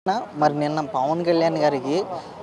మరి నిన్న పవన్ కళ్యాణ్ గారికి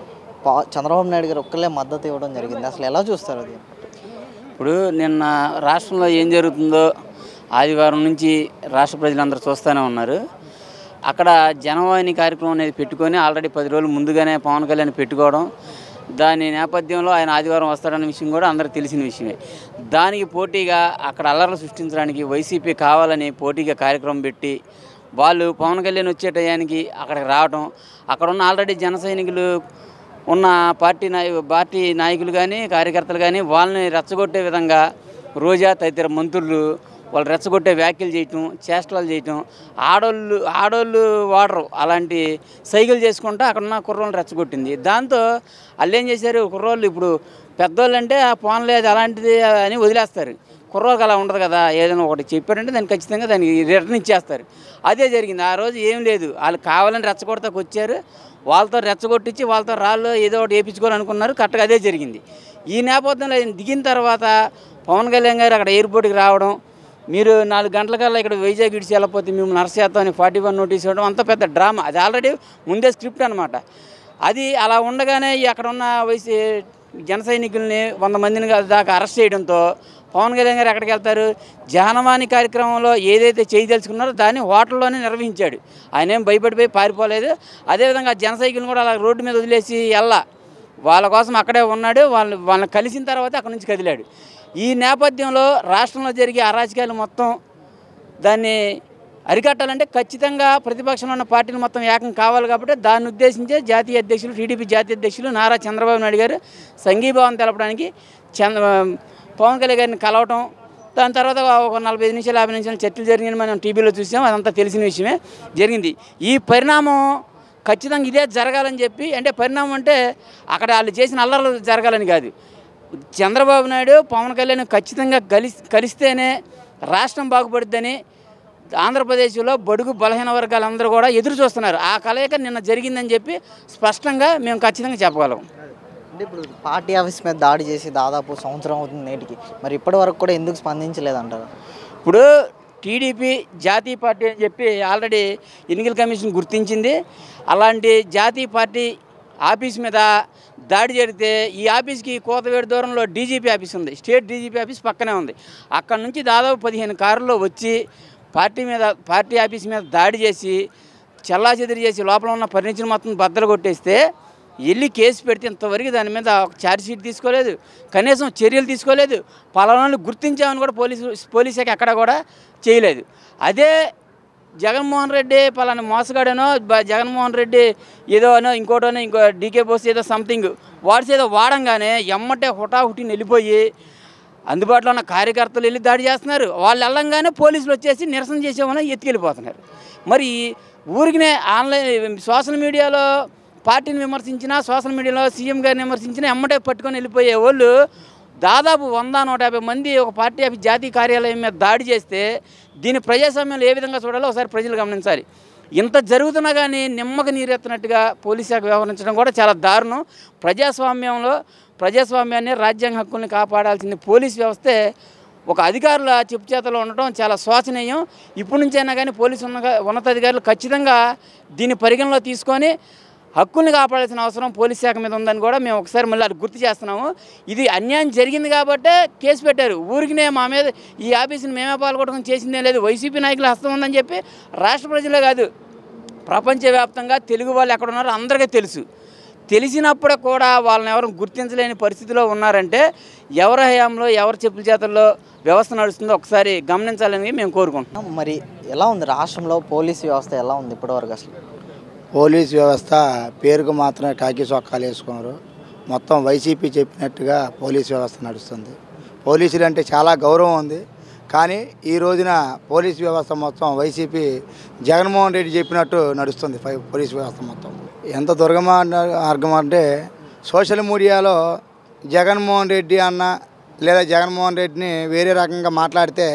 పవ- చంద్రబాబు నాయుడు గారు ఒక్కలే మద్దతు ఇవ్వడం జరిగింది అసలు ఎలా చూస్తారు అది ఇప్పుడు నిన్న రాష్ట్రంలో ఏం జరుగుతుందో ఆదివారం నుంచి రాష్ట్ర ప్రజలందరూ చూస్తూనే ఉన్నారు అక్కడ జనవాహిని కార్యక్రమం అనేది పెట్టుకొని ఆల్రెడీ పది రోజులు ముందుగానే పవన్ కళ్యాణ్ పెట్టుకోవడం దాని నేపథ్యంలో ఆయన ఆదివారం వస్తాడన్న విషయం కూడా అందరికీ తెలిసిన విషయమే దానికి పోటీగా అక్కడ అల్లర్లు సృష్టించడానికి వైసీపీ కావాలని పోటీగా కార్యక్రమం పెట్టి వాళ్ళు పవన్ కళ్యాణ్ వచ్చే టయానికి అక్కడికి రావడం అక్కడ ఉన్న ఆల్రెడీ జన సైనికులు ఉన్న పార్టీ నాయ పార్టీ నాయకులు కానీ కార్యకర్తలు కానీ వాళ్ళని రెచ్చగొట్టే విధంగా రోజా తదితర మంత్రులు వాళ్ళు రెచ్చగొట్టే వ్యాఖ్యలు చేయటం చేష్టలు చేయటం ఆడోళ్ళు ఆడోళ్ళు వాడరు అలాంటి సైకిల్ చేసుకుంటూ అక్కడ ఉన్న కుర్రోళ్ళు రెచ్చగొట్టింది దాంతో వాళ్ళు ఏం చేశారు కుర్రోళ్ళు ఇప్పుడు పెద్దోళ్ళు అంటే ఆ ఫోన్ లేదు అలాంటిది అని వదిలేస్తారు కుర్రోకి అలా ఉండదు కదా ఏదైనా ఒకటి చెప్పారంటే దాన్ని ఖచ్చితంగా దానికి రిటర్న్ ఇచ్చేస్తారు అదే జరిగింది ఆ రోజు ఏం లేదు వాళ్ళు కావాలని రెచ్చగొడతాకు వచ్చారు వాళ్ళతో రెచ్చగొట్టించి వాళ్ళతో రాళ్ళు ఏదో ఒకటి వేయించుకోవాలనుకున్నారు కరెక్ట్గా అదే జరిగింది ఈ నేపథ్యంలో ఆయన దిగిన తర్వాత పవన్ కళ్యాణ్ గారు అక్కడ ఎయిర్పోర్ట్కి రావడం మీరు నాలుగు గంటలకల్లా ఇక్కడ వైజాగ్ ఇడిచి వెళ్ళకపోతే మేము నరసేత్తం అని ఫార్టీ వన్ నోటీస్ ఇవ్వడం అంత పెద్ద డ్రామా అది ఆల్రెడీ ముందే స్క్రిప్ట్ అనమాట అది అలా ఉండగానే ఈ అక్కడ ఉన్న వైసీ జన సైనికుల్ని వంద మందిని దాకా అరెస్ట్ చేయడంతో పవన్ కళ్యాణ్ గారు ఎక్కడికి వెళ్తారు జహనవాణి కార్యక్రమంలో ఏదైతే చేయదలుచుకున్నారో దాన్ని హోటల్లోనే నిర్వహించాడు ఆయన ఏం భయపడిపోయి పారిపోలేదు అదేవిధంగా జన సైకిల్ని కూడా అలా రోడ్డు మీద వదిలేసి వెళ్ళా వాళ్ళ కోసం అక్కడే ఉన్నాడు వాళ్ళు వాళ్ళని కలిసిన తర్వాత అక్కడి నుంచి కదిలాడు ఈ నేపథ్యంలో రాష్ట్రంలో జరిగే అరాజకాలు మొత్తం దాన్ని అరికట్టాలంటే ఖచ్చితంగా ప్రతిపక్షంలో ఉన్న పార్టీలు మొత్తం ఏకం కావాలి కాబట్టి దాన్ని ఉద్దేశించే జాతీయ అధ్యక్షులు టీడీపీ జాతీయ అధ్యక్షులు నారా చంద్రబాబు నాయుడు గారు సంఘీభావం తెలపడానికి చంద్ర పవన్ కళ్యాణ్ గారిని కలవటం దాని తర్వాత ఒక నలభై ఐదు నిమిషాలు యాభై నిమిషాలు చర్చలు జరిగినాయని మనం టీవీలో చూసాం అదంతా తెలిసిన విషయమే జరిగింది ఈ పరిణామం ఖచ్చితంగా ఇదే జరగాలని చెప్పి అంటే పరిణామం అంటే అక్కడ వాళ్ళు చేసిన అల్లర్లు జరగాలని కాదు చంద్రబాబు నాయుడు పవన్ కళ్యాణ్ ఖచ్చితంగా కలిసి కలిస్తేనే రాష్ట్రం బాగుపడుద్దని ఆంధ్రప్రదేశ్లో బడుగు బలహీన వర్గాలందరూ కూడా ఎదురు చూస్తున్నారు ఆ కలయిక నిన్న జరిగిందని చెప్పి స్పష్టంగా మేము ఖచ్చితంగా చెప్పగలం అంటే ఇప్పుడు పార్టీ ఆఫీస్ మీద దాడి చేసి దాదాపు సంవత్సరం అవుతుంది నేటికి మరి ఇప్పటి వరకు కూడా ఎందుకు స్పందించలేదంటారు ఇప్పుడు టీడీపీ జాతీయ పార్టీ అని చెప్పి ఆల్రెడీ ఎన్నికల కమిషన్ గుర్తించింది అలాంటి జాతీయ పార్టీ ఆఫీస్ మీద దాడి జరిగితే ఈ ఆఫీస్కి కోతవేడు దూరంలో డీజీపీ ఆఫీస్ ఉంది స్టేట్ డీజీపీ ఆఫీస్ పక్కనే ఉంది అక్కడ నుంచి దాదాపు పదిహేను కారుల్లో వచ్చి పార్టీ మీద పార్టీ ఆఫీస్ మీద దాడి చేసి చెల్లాచెదిరి చేసి లోపల ఉన్న ఫర్నిచర్ మొత్తం బద్దలు కొట్టేస్తే వెళ్ళి కేసు పెడితే ఇంతవరకు దాని మీద ఒక ఛార్జ్ షీట్ తీసుకోలేదు కనీసం చర్యలు తీసుకోలేదు పలానాలు గుర్తించామని కూడా పోలీసు పోలీస్ శాఖ ఎక్కడ కూడా చేయలేదు అదే జగన్మోహన్ రెడ్డి పలానా మోసగాడనో బ- జగన్మోహన్ రెడ్డి ఏదో అనో ఇంకోటనో ఇంకో డీకే బోస్ ఏదో సంథింగ్ వాడిస్ ఏదో వాడంగానే ఎమ్మటే హుటాహుటిని వెళ్ళిపోయి అందుబాటులో ఉన్న కార్యకర్తలు వెళ్ళి దాడి చేస్తున్నారు వాళ్ళు వెళ్ళంగానే పోలీసులు వచ్చేసి నిరసన చేసేవాళ్ళని ఎత్తుకెళ్ళిపోతున్నారు మరి ఊరికినే ఆన్లైన్ సోషల్ మీడియాలో పార్టీని విమర్శించినా సోషల్ మీడియాలో సీఎం గారిని విమర్శించినా ఎమ్మటే పట్టుకొని వెళ్ళిపోయే వాళ్ళు దాదాపు వంద నూట యాభై మంది ఒక పార్టీ ఆఫీస్ జాతీయ కార్యాలయం మీద దాడి చేస్తే దీని ప్రజాస్వామ్యంలో ఏ విధంగా చూడాలో ఒకసారి ప్రజలు గమనించాలి ఇంత జరుగుతున్నా కానీ నిమ్మక నీరెత్తినట్టుగా పోలీస్ శాఖ వ్యవహరించడం కూడా చాలా దారుణం ప్రజాస్వామ్యంలో ప్రజాస్వామ్యాన్ని రాజ్యాంగ హక్కుల్ని కాపాడాల్సింది పోలీస్ వ్యవస్థే ఒక అధికారుల చెప్పు చేతలో ఉండటం చాలా శోచనీయం ఇప్పటి నుంచైనా కానీ పోలీసు ఉన్న ఉన్నతాధికారులు ఖచ్చితంగా దీన్ని పరిగణలో తీసుకొని హక్కుల్ని కాపాడాల్సిన అవసరం పోలీస్ శాఖ మీద ఉందని కూడా మేము ఒకసారి మళ్ళీ అది గుర్తు చేస్తున్నాము ఇది అన్యాయం జరిగింది కాబట్టే కేసు పెట్టారు ఊరికినే మా మీద ఈ ఆఫీసుని మేమే పాల్గొనడం చేసిందే లేదు వైసీపీ నాయకుల హస్తం ఉందని చెప్పి రాష్ట్ర ప్రజలే కాదు ప్రపంచవ్యాప్తంగా తెలుగు వాళ్ళు ఎక్కడ ఉన్నారో అందరికీ తెలుసు తెలిసినప్పుడు కూడా వాళ్ళని ఎవరు గుర్తించలేని పరిస్థితిలో ఉన్నారంటే ఎవరి హయాంలో ఎవరి చెప్పుల చేతల్లో వ్యవస్థ నడుస్తుందో ఒకసారి గమనించాలని మేము కోరుకుంటున్నాం మరి ఎలా ఉంది రాష్ట్రంలో పోలీస్ వ్యవస్థ ఎలా ఉంది ఇప్పటివరకు అసలు పోలీస్ వ్యవస్థ పేరుకు మాత్రమే కాకి చొక్కాలు వేసుకున్నారు మొత్తం వైసీపీ చెప్పినట్టుగా పోలీస్ వ్యవస్థ నడుస్తుంది పోలీసులు అంటే చాలా గౌరవం ఉంది కానీ ఈ రోజున పోలీస్ వ్యవస్థ మొత్తం వైసీపీ జగన్మోహన్ రెడ్డి చెప్పినట్టు నడుస్తుంది పై- పోలీస్ వ్యవస్థ మొత్తం ఎంత దుర్గమ మార్గం అంటే సోషల్ మీడియాలో జగన్మోహన్ రెడ్డి అన్న లేదా జగన్మోహన్ రెడ్డిని వేరే రకంగా మాట్లాడితే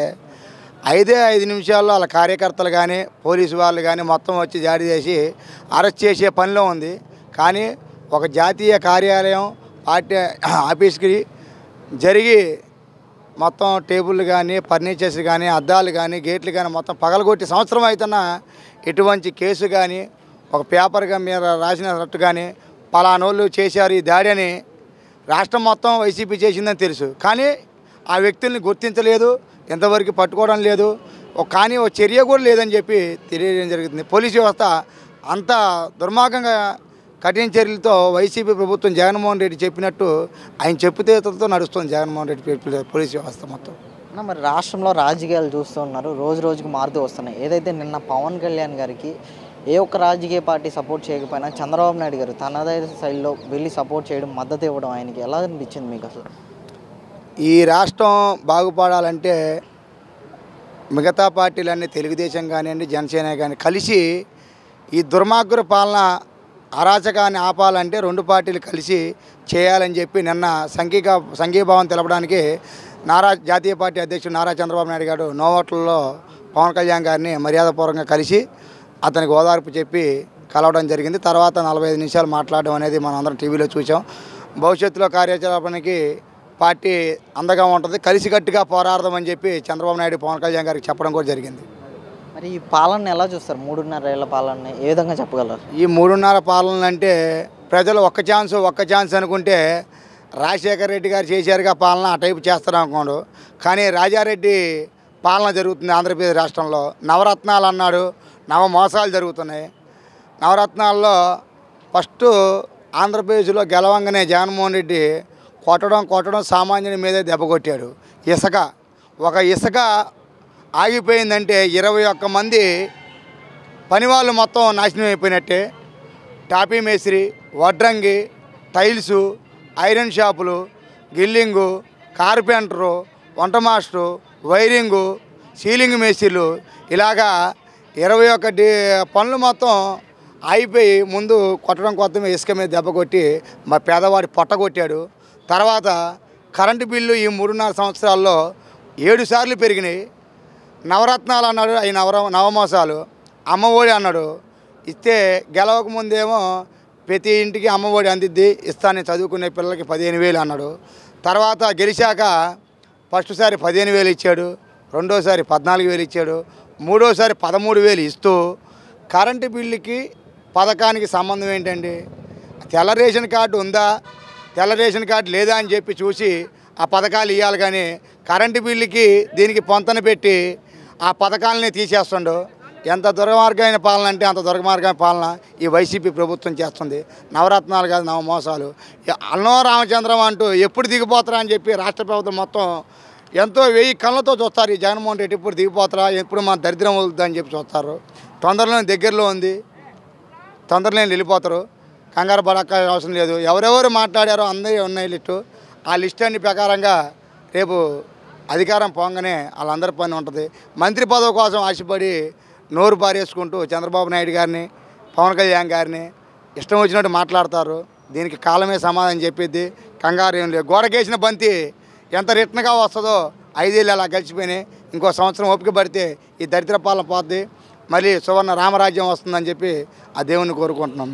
ఐదే ఐదు నిమిషాల్లో వాళ్ళ కార్యకర్తలు కానీ పోలీసు వాళ్ళు కానీ మొత్తం వచ్చి జారీ చేసి అరెస్ట్ చేసే పనిలో ఉంది కానీ ఒక జాతీయ కార్యాలయం పార్టీ ఆఫీస్కి జరిగి మొత్తం టేబుల్ కానీ ఫర్నిచర్స్ కానీ అద్దాలు కానీ గేట్లు కానీ మొత్తం పగలగొట్టి సంవత్సరం అవుతున్నా ఎటువంటి కేసు కానీ ఒక పేపర్గా మీద రాసినట్టు కానీ పలానోళ్ళు చేశారు ఈ దాడి అని రాష్ట్రం మొత్తం వైసీపీ చేసిందని తెలుసు కానీ ఆ వ్యక్తుల్ని గుర్తించలేదు ఎంతవరకు పట్టుకోవడం లేదు ఒక కానీ ఒక చర్య కూడా లేదని చెప్పి తెలియజేయడం జరుగుతుంది పోలీసు వ్యవస్థ అంత దుర్మార్గంగా కఠిన చర్యలతో వైసీపీ ప్రభుత్వం జగన్మోహన్ రెడ్డి చెప్పినట్టు ఆయన చెప్పుతేతలతో నడుస్తుంది జగన్మోహన్ రెడ్డి చెప్పిన పోలీసు వ్యవస్థ మొత్తం అన్న మరి రాష్ట్రంలో రాజకీయాలు చూస్తూ ఉన్నారు రోజు రోజుకి మారుతూ వస్తున్నాయి ఏదైతే నిన్న పవన్ కళ్యాణ్ గారికి ఏ ఒక్క రాజకీయ పార్టీ సపోర్ట్ చేయకపోయినా చంద్రబాబు నాయుడు గారు తనదైన శైలిలో వెళ్ళి సపోర్ట్ చేయడం మద్దతు ఇవ్వడం ఆయనకి ఎలా అనిపించింది మీకు అసలు ఈ రాష్ట్రం బాగుపడాలంటే మిగతా పార్టీలన్నీ తెలుగుదేశం కానివ్వండి జనసేన కానీ కలిసి ఈ దుర్మార్గుల పాలన అరాచకాన్ని ఆపాలంటే రెండు పార్టీలు కలిసి చేయాలని చెప్పి నిన్న సంఘీక సంఘీభావం తెలపడానికి నారా జాతీయ పార్టీ అధ్యక్షుడు నారా చంద్రబాబు నాయుడు గారు నోవోట్లలో పవన్ కళ్యాణ్ గారిని మర్యాదపూర్వకంగా కలిసి అతనికి ఓదార్పు చెప్పి కలవడం జరిగింది తర్వాత నలభై ఐదు నిమిషాలు మాట్లాడడం అనేది మనం అందరం టీవీలో చూసాం భవిష్యత్తులో కార్యాచరణకి పార్టీ అందగా ఉంటుంది కలిసికట్టుగా పోరాడదామని చెప్పి చంద్రబాబు నాయుడు పవన్ కళ్యాణ్ గారికి చెప్పడం కూడా జరిగింది మరి ఈ పాలన ఎలా చూస్తారు మూడున్నర ఏళ్ల పాలన ఏ విధంగా చెప్పగలరు ఈ మూడున్నర పాలన అంటే ప్రజలు ఒక్క ఛాన్స్ ఒక్క ఛాన్స్ అనుకుంటే రాజశేఖర రెడ్డి గారు చేశారుగా పాలన ఆ టైపు చేస్తారు అనుకోండు కానీ రాజారెడ్డి పాలన జరుగుతుంది ఆంధ్రప్రదేశ్ రాష్ట్రంలో నవరత్నాలు అన్నాడు నవ మోసాలు జరుగుతున్నాయి నవరత్నాల్లో ఫస్ట్ ఆంధ్రప్రదేశ్లో గెలవంగానే జగన్మోహన్ రెడ్డి కొట్టడం కొట్టడం సామాన్యుని మీదే దెబ్బ కొట్టాడు ఇసుక ఒక ఇసుక ఆగిపోయిందంటే ఇరవై ఒక్క మంది పని వాళ్ళు మొత్తం నాశనం అయిపోయినట్టే టాపీ మేస్త్రి వడ్రంగి టైల్సు ఐరన్ షాపులు గిల్లింగు కార్పెంటరు వంట మాస్టరు వైరింగు సీలింగ్ మేస్త్రీలు ఇలాగా ఇరవై ఒకటి పనులు మొత్తం అయిపోయి ముందు కొట్టడం కొత్త ఇసుక మీద దెబ్బ కొట్టి మా పేదవాడి పొట్ట కొట్టాడు తర్వాత కరెంటు బిల్లు ఈ మూడున్నర సంవత్సరాల్లో ఏడు సార్లు పెరిగినాయి నవరత్నాలు అన్నాడు అవి నవర నవమోసాలు అమ్మఒడి అన్నాడు ఇస్తే గెలవక ముందేమో ప్రతి ఇంటికి అమ్మఒడి అందిద్ది ఇస్తాను చదువుకునే పిల్లలకి పదిహేను వేలు అన్నాడు తర్వాత గెలిచాక ఫస్ట్ సారి పదిహేను వేలు ఇచ్చాడు రెండోసారి పద్నాలుగు వేలు ఇచ్చాడు మూడోసారి పదమూడు వేలు ఇస్తూ కరెంటు బిల్లుకి పథకానికి సంబంధం ఏంటండి తెల్ల రేషన్ కార్డు ఉందా తెల్ల రేషన్ కార్డు లేదా అని చెప్పి చూసి ఆ పథకాలు ఇవ్వాలి కానీ కరెంటు బిల్లుకి దీనికి పొంతన పెట్టి ఆ పథకాలని తీసేస్తుండు ఎంత దుర్మార్గమైన పాలన అంటే అంత దుర్మార్గమైన పాలన ఈ వైసీపీ ప్రభుత్వం చేస్తుంది నవరత్నాలు కాదు నవ మోసాలు ఈ అన్నో రామచంద్రం అంటూ ఎప్పుడు దిగిపోతారా అని చెప్పి రాష్ట్ర ప్రభుత్వం మొత్తం ఎంతో వెయ్యి కళ్ళతో చూస్తారు ఈ జగన్మోహన్ రెడ్డి ఎప్పుడు దిగిపోతారా ఎప్పుడు మన దరిద్రం వదులుతుందా అని చెప్పి చూస్తారు తొందరలోనే దగ్గరలో ఉంది తొందరలోనే వెళ్ళిపోతారు కంగారు పడక్క అవసరం లేదు ఎవరెవరు మాట్లాడారో అందరి ఉన్నాయి లిస్టు ఆ లిస్ట్ అన్ని ప్రకారంగా రేపు అధికారం పోగానే వాళ్ళందరి పని ఉంటుంది మంత్రి పదవి కోసం ఆశపడి నోరు పారేసుకుంటూ చంద్రబాబు నాయుడు గారిని పవన్ కళ్యాణ్ గారిని ఇష్టం వచ్చినట్టు మాట్లాడతారు దీనికి కాలమే సమాధానం చెప్పిద్ది కంగారు ఏం లేదు గోడకేసిన బంతి ఎంత రిటర్న్గా వస్తుందో ఐదేళ్ళు అలా గడిచిపోయినాయి ఇంకో సంవత్సరం ఓపిక పడితే ఈ దరిద్ర పాలన పోద్ది మళ్ళీ సువర్ణ రామరాజ్యం వస్తుందని చెప్పి ఆ దేవుణ్ణి కోరుకుంటున్నాం